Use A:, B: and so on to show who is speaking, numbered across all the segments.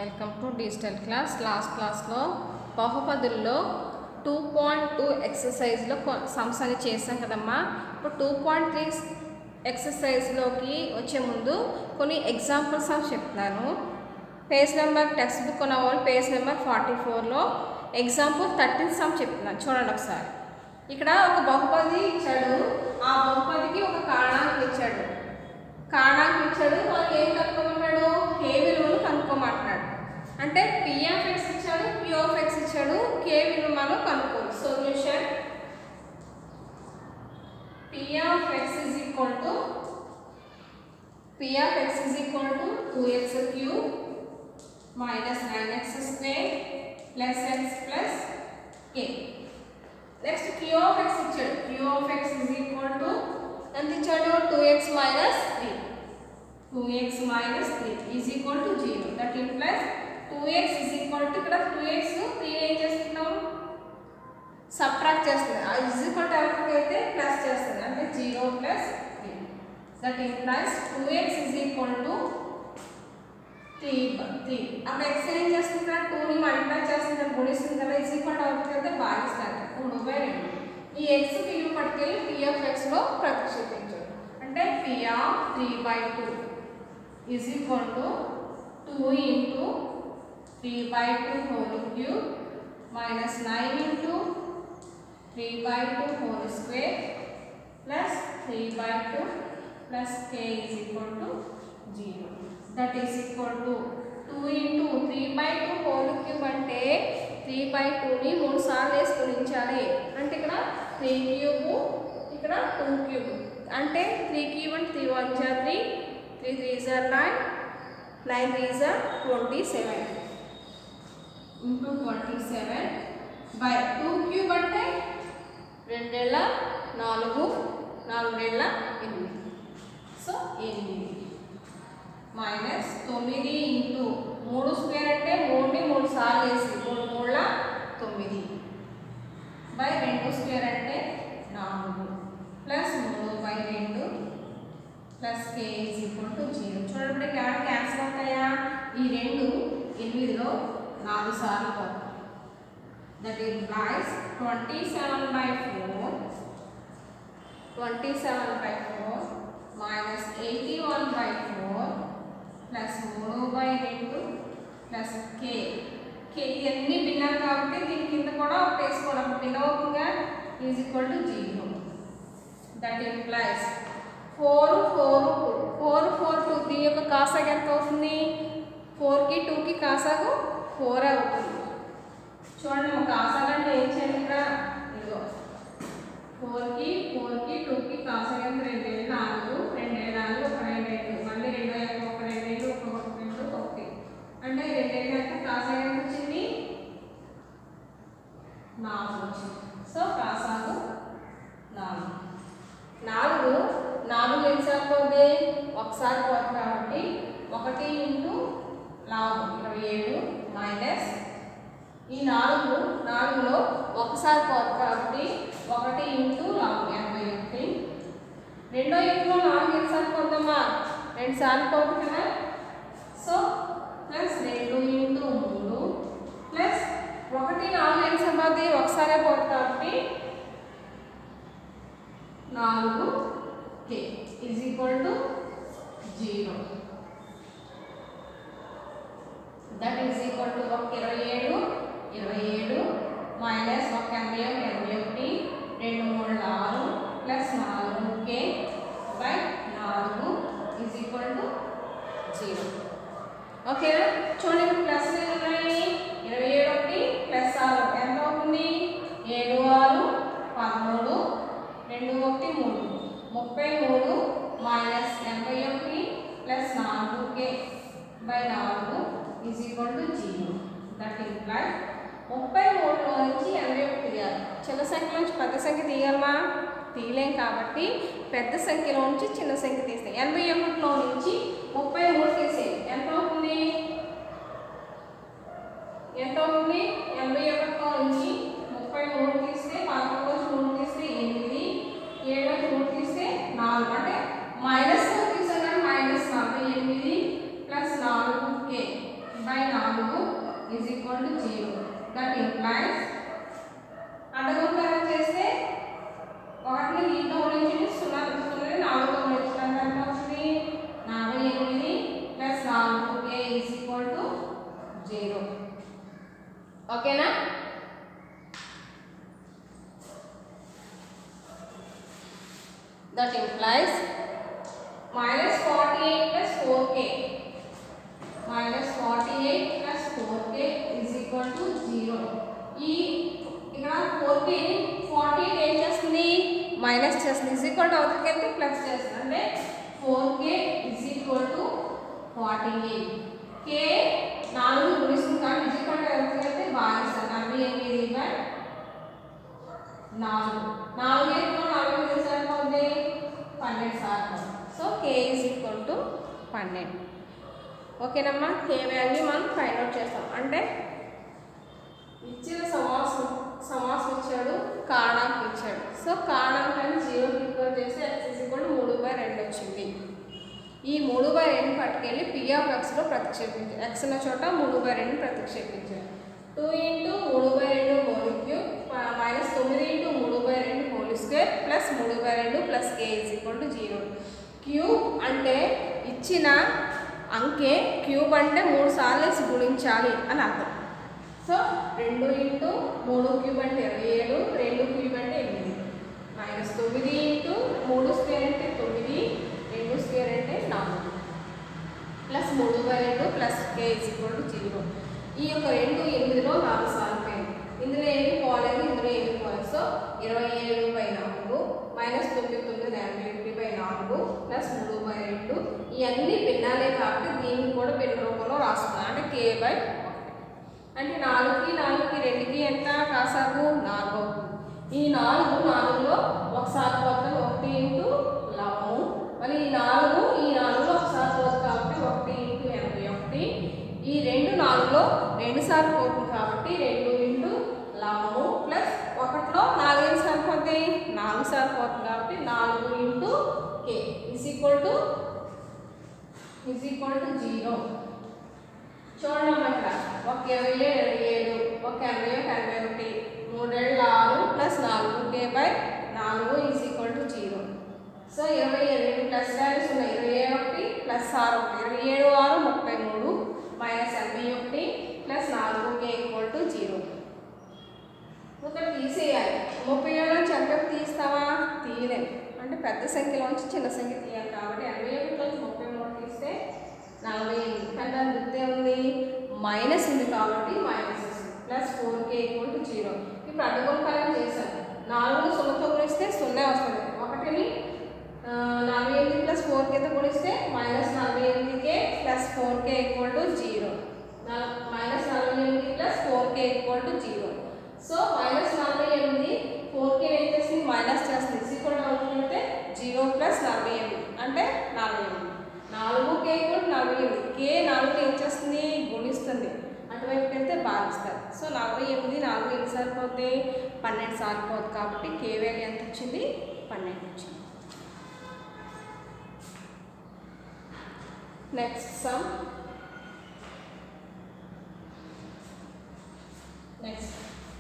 A: Welcome to digital class last క్లాస్లో బహుపదుల్లో two point two ఎక్సర్సైజ్లో సమ్స్ అని చేసాం కదమ్మా ఇప్పుడు టూ పాయింట్ త్రీ ఎక్సర్సైజ్లోకి వచ్చే ముందు కొన్ని ఎగ్జాంపుల్స్ ఆఫ్ చెప్తున్నాను పేజ్ నెంబర్ టెక్స్ట్ బుక్ ఉన్న వాళ్ళు పేజ్ నెంబర్ ఫార్టీ ఫోర్లో ఎగ్జాంపుల్ థర్టీన్ సమ్ చెప్తున్నాను చూడండి ఒకసారి ఇక్కడ ఒక బహుపది ఇచ్చాడు ఆ బహుపదికి ఒక కారణానికి ఇచ్చాడు కారణానికి ఇచ్చాడు మనకి ఏం కనుక్కోమన్నాడు కే విలువలు కనుక్కోమంటున్నాడు అంటే పిఎఫ్ఎక్స్ ఇచ్చాడు పిఓఎక్స్ ఇచ్చాడు కే విలువ మనం కనుక్కోవాలి solution p of x is equal to p of x is equal to two x cube minus nine x square plus x plus K next Q of x ఇచ్చాడు Q of x is equal to ఎంత ఇచ్చాడు two x minus three two x minus three is equal to zero that implies two x is equal to ఇక్కడ two x three ఏం చేస్తున్నాం subtract చేస్తుంది is equal to ఎవరికి అయితే plus చేస్తుంది అంటే zero plus three that implies two x is equal to three three అప్పుడు x ఏం చేస్తుంది కదా టూని మల్టిప్లై చేస్తుంది గుణిస్తుంది కదా ఈజ్ ఈక్వల్ టు ఎవరికి అయితే భాగిస్తారు మూడు బై రెండు ఈ ఎక్స్ విలువ పట్టుకెళ్ళి పిఎఫ్ ఎక్స్లో ప్రతిక్షేపించాడు అంటే p of three by two is equal to two into three by two whole cube minus nine into three by two whole square plus three by two plus K is equal to zero that is equal to two into three by two whole cube అంటే three by టూని మూడు సార్లు వేసి గుణించాలి అంటే ఇక్కడ three cube ఇక్కడ two cube అంటే త్రీ క్యూబ్ అంటే త్రీ వన్ జా త్రీ త్రీ త్రీ జార్ నైన్ నైన్ త్రీ జార్ twenty seven into twenty seven by two cube అంటే రెండేళ్ళ నాలుగు నాలుగేళ్ళ ఎనిమిది సో ఎనిమిది మైనస్ తొమ్మిది ఇంటూ మూడు స్క్వేర్ అంటే మూడుని మూడు సార్లు వేసి మూడు మూడుల తొమ్మిది బై రెండు స్క్వేర్ అంటే నాలుగు ప్లస్ మూడు బై రెండు plus K is equal to zero చూడండి ఇక్కడ క్యాన్సిల్ అవుతాయా ఈ రెండు ఎనిమిదిలో నాలుగు సార్లు పోతాయి that implies twenty seven by four twenty seven by four minus eighty one by four plus మూడు బై రెండు ప్లస్ కే కే ఇవన్నీ భిన్నం కాబట్టి దీని కింద కూడా ఒకటి వేసుకోవడం భిన్నం అవుతుందిగా is equal to zero that implies four four two four four two దీని యొక్క కాసాగు ఎంత అవుతుంది ఫోర్కి టూకి కాసాగు ఫోర్ అవుతుంది చూడండి మా కాసాగు అంటే ఏం చేయాలి ఇక్కడ ఇదిగో ఫోర్కి ఫోర్కి టూకి కాసాగు ఎంత రెండు ఏళ్ళు నాలుగు రెండు ఏళ్ళు నాలుగు ఒక రెండు రెండు మళ్ళీ రెండో ఏళ్ళు ఒక రెండు ఏళ్ళు ఒక ఒక రెండు ఒకటి అంటే రెండు ఏళ్ళు అంటే కాసాగు ఎంత వచ్చింది నాలుగు వచ్చింది సో కాసాగు నాలుగు నాలుగు నాలుగు ఎన్నిసార్లు పోతే ఒకసారి పోతుంది కాబట్టి ఒకటి ఇంటూ నాలుగు ఇరవై ఏడు మైనస్ ఈ నాలుగు నాలుగులో ఒకసారి పోతుంది కాబట్టి ఒకటి ఇంటూ నాలుగు ఎనభై ఒకటి రెండో ఇంట్లో నాలుగు ఎన్నిసార్లు పోతామా రెండు సార్లు పోతుంది కదా సో ప్లస్ రెండు ఇంటూ మూడు ప్లస్ ఒకటి నాలుగు ఎన్నిసార్లు పోతుంది ఒకసారే పోతుంది కాబట్టి నాలుగు K is equal to zero that is equal to ఒక ఇరవై ఏడు ఇరవై ఏడు మైనస్ ఒక ఎనభై ఒకటి ఎనభై ఒకటి రెండు మూడు ఆరు ప్లస్ నాలుగు కే బై నాలుగు ఈజ్ ఈక్వల్ టు జీరో ఓకేనా చూడండి ప్లస్ ఉన్నాయి ఇరవై ఏడు ఒకటి ప్లస్ ఆరు ఎంత అవుతుంది ఏడు ఆరు పదమూడు రెండు ఒకటి మూడు ముప్పై మూడు మైనస్ ఎనభై ఒకటి ప్లస్ నాలుగు కే బై నాలుగు is equal to zero that imply ముప్పై మూడులో నుంచి ఎనభై ఒకటి తీయాలి చిన్న సంఖ్య నుంచి పెద్ద సంఖ్య తీయాలమా తీయలేం కాబట్టి పెద్ద సంఖ్యలో నుంచి చిన్న సంఖ్య తీస్తాయి ఎనభై ఒకటిలో నుంచి ముప్పై మూడు తీసేయి ఎంత అవుతుంది ఎంత అవుతుంది ఎనభై ఒకటిలో నుంచి ముప్పై మూడు తీస్తే పదకొండు నుంచి మూడు తీస్తే ఎనిమిది ఏడు నుంచి మూడు తీస్తే నాలుగు అంటే మైనస్ తీసాను మైనస్ నలభై ఎనిమిది ప్లస్ నాలుగు కే బై నాలుగు that implies minus forty eight plus four K minus forty eight plus four K is equal to zero ఈ ఇక్కడ ఫోర్ కే ఫార్టీ ఎయిట్ ఏం చేస్తుంది మైనస్ చేస్తుంది ఈజ్ ఈక్వల్ టు అవతలకి వెళ్తే ప్లస్ చేస్తుంది అంటే four K is equal to forty eight K నాలుగు గుణిస్తుంది కానీ ఈజ్ ఈక్వల్ టు అవతలకి వెళ్తే భాగిస్తుంది నలభై ఎనిమిది బై నాలుగు నాలుగు ఎప్పుడు నాలుగు ఎనిమిది సార్లు అవుతుంది పన్నెండు సార్లు so K is equal to పన్నెండు ఓకేనమ్మా కే వాల్యూ మనం ఫైండ్ అవుట్ చేస్తాం అంటే ఇచ్చిన సమాసం సమాసం ఇచ్చాడు కారణాంకం ఇచ్చాడు సో కారణాంకాన్ని జీరో ప్రిపేర్ చేసి ఎక్స్ ఈజ్ ఈక్వల్ టు మూడు బై రెండు వచ్చింది ఈ మూడు బై రెండు పట్టుకెళ్ళి పి ఆఫ్ ఎక్స్లో ప్రతిక్షేపించారు ఎక్స్ ఉన్న చోట మూడు బై రెండు ప్రతిక్షేపించారు టూ ఇంటూ మూడు బై రెండు హోల్ క్యూబ్ మైనస్ తొమ్మిది ఇంటూ మూడు బై రెండు హోల్ స్క్వేర్ ప్లస్ మూడు బై రెండు plus K is equal to zero cube అంటే ఇచ్చిన అంకె క్యూబ్ అంటే మూడు సార్లు వేసి గుణించాలి అని అర్థం సో రెండు ఇంటూ మూడు క్యూబ్ అంటే ఇరవై ఏడు రెండు క్యూబ్ అంటే ఎనిమిది మైనస్ తొమ్మిది ఇంటూ మూడు స్క్వేర్ అంటే తొమ్మిది రెండు స్క్వేర్ అంటే నాలుగు ప్లస్ మూడు బై రెండు plus K is equal to zero ఈ యొక్క రెండు ఎనిమిదిలో నాలుగు సార్లు పోయింది ఇందులో ఏమి పోలేదు ఇందులో ఏమి పోలేదు సో ఇరవై ఏడు బై నాలుగు మైనస్ తొమ్మిది తొమ్మిది ఎనభై ఒకటి బై నాలుగు ప్లస్ మూడు బై రెండు ఇవన్నీ భిన్నాలే కాబట్టి దీన్ని కూడా భిన్న రూపంలో రాస్తున్నాను అంటే కే బై అంటే నాలుగుకి నాలుగుకి రెండుకి ఎంత కాసాగు నాలుగు అవుతుంది ఈ నాలుగు నాలుగులో ఒకసారి పోతుంది ఒకటి ఇంటూ లవము మరి ఈ నాలుగు ఈ నాలుగులో ఒకసారి పోతుంది కాబట్టి ఒకటి ఇంటూ ఎనభై ఒకటి ఈ రెండు నాలుగులో రెండు సార్లు పోతుంది కాబట్టి రెండు ఇంటూ లవము ప్లస్ ఒకటిలో నాలుగు సార్లు పోతాయి నాలుగు సార్లు పోతుంది కాబట్టి నాలుగు into K is equal to is equal to zero చూడండి అమ్మ ఇక్కడ ఒక ఇరవై ఇరవై ఏడు ఒక ఎనభై ఒక ఎనభై ఒకటి మూడేళ్ళు ఆరు ప్లస్ నాలుగు కే బై నాలుగు is equal to zero so ఇరవై ఎనిమిది ప్లస్ వాల్యూస్ ఉన్నాయి ఇరవై ఏడు ఒకటి ప్లస్ ఆరు ఒకటి ఇరవై ఏడు ఆరు ముప్పై మూడు మైనస్ ఎనభై ఒకటి ప్లస్ నాలుగు కే ఈక్వల్ టు జీరో ఇక్కడ తీసేయాలి ముప్పై ఏడు నుంచి ఎంత తీస్తావా తీయలేము అంటే పెద్ద సంఖ్యలోంచి చిన్న సంఖ్య తీయాలి కాబట్టి ఎనభై ఒకటిలోంచి ముప్పై మూడు తీస్తే నలభై ఎనిమిది కానీ దాని గుర్తే ఉంది మైనస్ ఉంది కాబట్టి minus plus four K equal to zero ఇప్పుడు అడ్డగొలకాలం చేశాను నాలుగు సున్నతో గుణిస్తే సున్నా వస్తుంది ఒకటిని ఆ, నలభై ఎనిమిది ప్లస్ ఫోర్ కేతో గుణిస్తే మైనస్ నలభై ఎనిమిదికే plus four K equal to zero minus నలభై ఎనిమిది plus four K equal to zero so minus నలభై ఎనిమిది ఫోర్ కే ఏం చేస్తుంది మైనస్ చేస్తుంది సీక్వల్ అవుతుందంటే జీరో ప్లస్ నలభై ఎనిమిది అంటే నలభై ఎనిమిది నాలుగు కే కూడా నలభై ఎనిమిది కే నాలుగు ఏం చేస్తుంది గుణిస్తుంది అటువైపు వెళ్తే భాగిస్తారు సో నలభై ఎనిమిది నాలుగు ఎన్ని సార్లు పోతే పన్నెండు సార్లు పోతుంది కాబట్టి కే వాల్యూ ఎంత వచ్చింది పన్నెండు వచ్చింది నెక్స్ట్ సమ్ నెక్స్ట్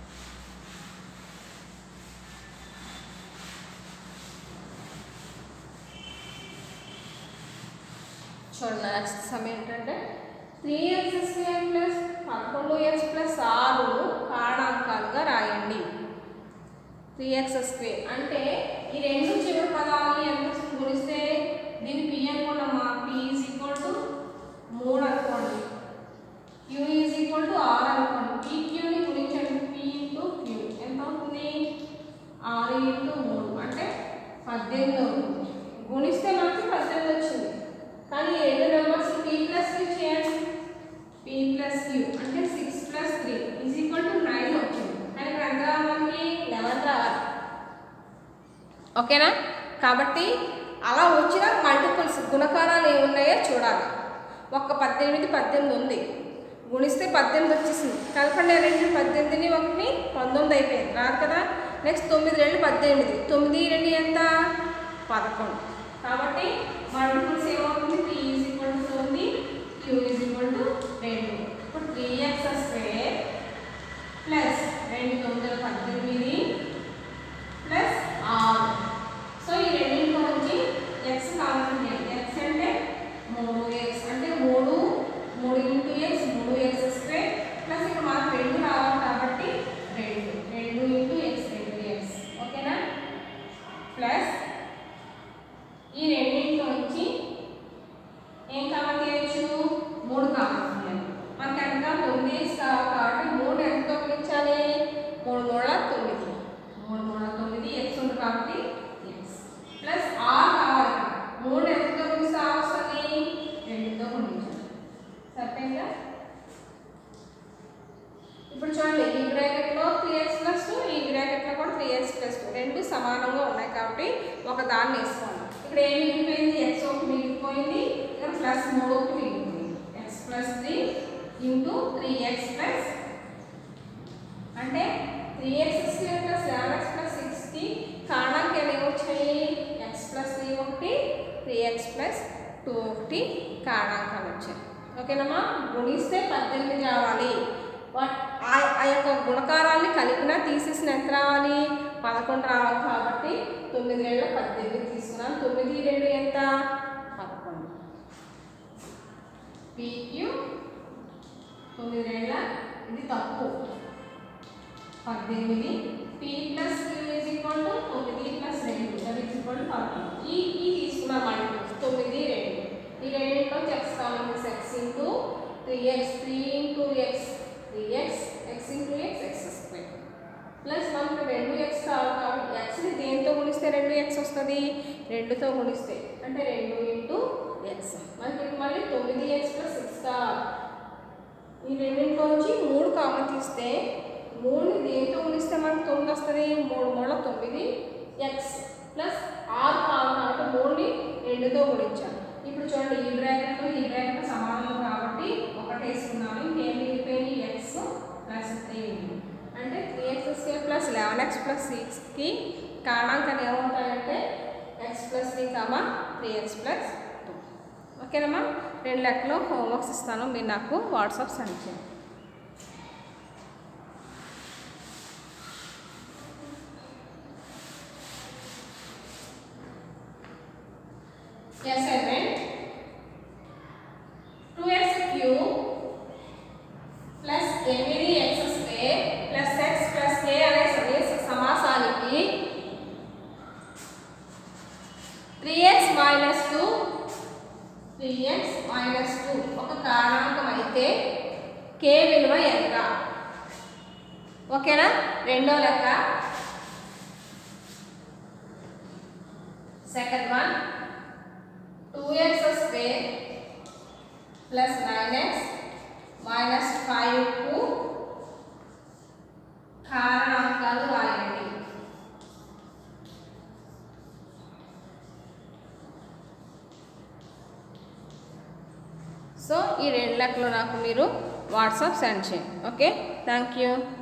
A: చూడండి నెక్స్ట్ సమ్ ఏంటంటే త్రీ ఎక్స్ స్క్వేర్ ప్లస్ పదకొండు ఎక్స్ ప్లస్ ఆరు కారణాంకాలుగా రాయండి త్రీ ఎక్స్ స్క్వేర్ అంటే ఈ రెండు చివరి పదాలని ఎంత గుణిస్తే దీన్ని పి అనుకోండమ్మా పి ఈజ్ ఈక్వల్ టు మూడు అనుకోండి Q is equal to R అనుకోండి పీ క్యూని గుణించండి పి ఇంటూ క్యూ ఎంత అవుతుంది ఆరు ఇంటూ మూడు అంటే పద్దెనిమిది అవుతుంది గుణిస్తే మనకి పద్దెనిమిది వచ్చింది కానీ ఈ రెండు నెంబర్స్ పీ ప్లస్ క్యూ చేయండి పీ ప్లస్ క్యూ అంటే six plus three is equal to nine వచ్చింది కానీ ఇక్కడ ఎంత రావాలి లెవెన్ రావాలి ఓకేనా కాబట్టి అలా వచ్చిన మల్టిపుల్స్ గుణకారాలు ఏమున్నాయో చూడాలి ఒక్క పద్దెనిమిది పద్దెనిమిది ఉంది గుణిస్తే పద్దెనిమిది వచ్చేసింది కలపండి రెండు పద్దెనిమిదిని ఒకటి పంతొమ్మిది అయిపోయింది రాదు కదా నెక్స్ట్ తొమ్మిది రెండు పద్దెనిమిది తొమ్మిది రెండు ఎంత పదకొండు కాబట్టి మల్టిపుల్స్ ఏమవుతుంది త్రీ ఈజ్ ఈక్వల్ టు తొమ్మిది క్యూ ఈజ్ ఈక్వల్ టు రెండు ఇప్పుడు త్రీ ఎక్స్ స్క్వేర్ ప్లస్ రెండు తొమ్మిది పద్దెనిమిది ప్లస్ ఆరు సో ఈ రెండింటిలో నుంచి ఎక్స్ కామన్ చేయండి ఎక్స్ అంటే మూడు ఎక్స్ అంటే మూడు మూడు ఇంటూ ఎక్స్ మూడు ఎక్స్ స్క్వేర్ ప్లస్ ఇక్కడ మనకు రెండు రావాలి కాబట్టి రెండు రెండు ఇంటూ ఎక్స్ రెండు ఎక్స్ ఓకేనా ప్లస్ కాబట్టి ఎక్స్ ప్లస్ ఆర్ కావాలి ఇక్కడ. మూడు ఎంతతో గుణిస్తే ఆర్ వస్తుంది రెండుతో గుణించాలి సరిపోయిందా ఇప్పుడు చూడండి ఈ బ్రాకెట్లో త్రీ ఎక్స్ ప్లస్ టూ ఈ బ్రాకెట్లో కూడా త్రీ ఎక్స్ ప్లస్ టూ రెండు సమానంగా ఉన్నాయి కాబట్టి ఒక దాన్ని వేసుకోండి ఇక్కడ ఏం మిగిలిపోయింది ఎక్స్ ఒకటి మిగిలిపోయింది ఇక్కడ ప్లస్ మూడు ఒకటి మిగిలిపోయింది x plus three into three x plus అంటే three x square plus eleven x plus sixty కారణానికి ఏమి వచ్చాయి ఎక్స్ ప్లస్ త్రీ ఒకటి త్రీ ఎక్స్ ప్లస్ టూ ఒకటి కారణాంకాలు వచ్చాయి ఓకేనమ్మా గుణిస్తే పద్దెనిమిది రావాలి వాట్ ఆ ఆ యొక్క గుణకారాన్ని కలిపినా తీసేసిన ఎంత రావాలి పదకొండు రావాలి కాబట్టి తొమ్మిది రెండు పద్దెనిమిది తీసుకున్నాను తొమ్మిది రెండు ఎంత పదకొండు పీక్యూ తొమ్మిది రెండుల ఇది తప్పు పద్దెనిమిది P plus Q is equal to తొమ్మిది ప్లస్ రెండు దట్ ఈజ్ ఈక్వల్ టు పదకొండు ఈ ఈ తీసుకున్నాం మల్టిపుల్స్ తొమ్మిది రెండు ఈ రెండింటిలో x common x into three x three into x three x x into x x square plus మనకు రెండు ఎక్స్ కావాలి కాబట్టి ఎక్స్ని దేంతో గుణిస్తే రెండు ఎక్స్ వస్తుంది రెండుతో గుణిస్తే అంటే రెండు ఇంటూ ఎక్స్ మనకి మళ్ళీ తొమ్మిది ఎక్స్ ప్లస్ సిక్స్ కావాలి ఈ రెండింటిలో నుంచి మూడు కామన్ తీస్తే మూడు దేంతో గుణిస్తే మనకు తొమ్మిది వస్తుంది మూడు మూడు తొమ్మిది ఎక్స్ ప్లస్ ఆరు కావాలి కాబట్టి మూడుని రెండుతో గుణించాలి ఇప్పుడు చూడండి ఈ బ్రాకెట్ ఈ బ్రాకెట్ సమానం కాబట్టి ఒకటి వేసుకున్నాము ఇంకేం మిగిలిపోయింది ఎక్స్ ప్లస్ త్రీ అంటే three x square plus eleven x plus సిక్స్కి కారణాంకాలు ఏమవుతాయంటే x plus three comma three x plus two ఓకేనమ్మా రెండు లెక్కలు హోంవర్క్స్ ఇస్తాను మీరు నాకు వాట్సాప్ సెండ్ చేయండి assignment 2x cube plus 8x square plus x plus k అనే సమీస సమాసానికి 3x మైనస్ 2 3x మైనస్ 2 ఒక కారణాంకం అయితే k విలువ ఎంత ఓకేనా రెండో లెక్క second one 2x square plus 9x minus 5 కు కారణాంకాలు రాయండి సో ఈ రెండు లెక్కలు నాకు మీరు వాట్సాప్ సెండ్ చేయండి ఓకే థ్యాంక్ యూ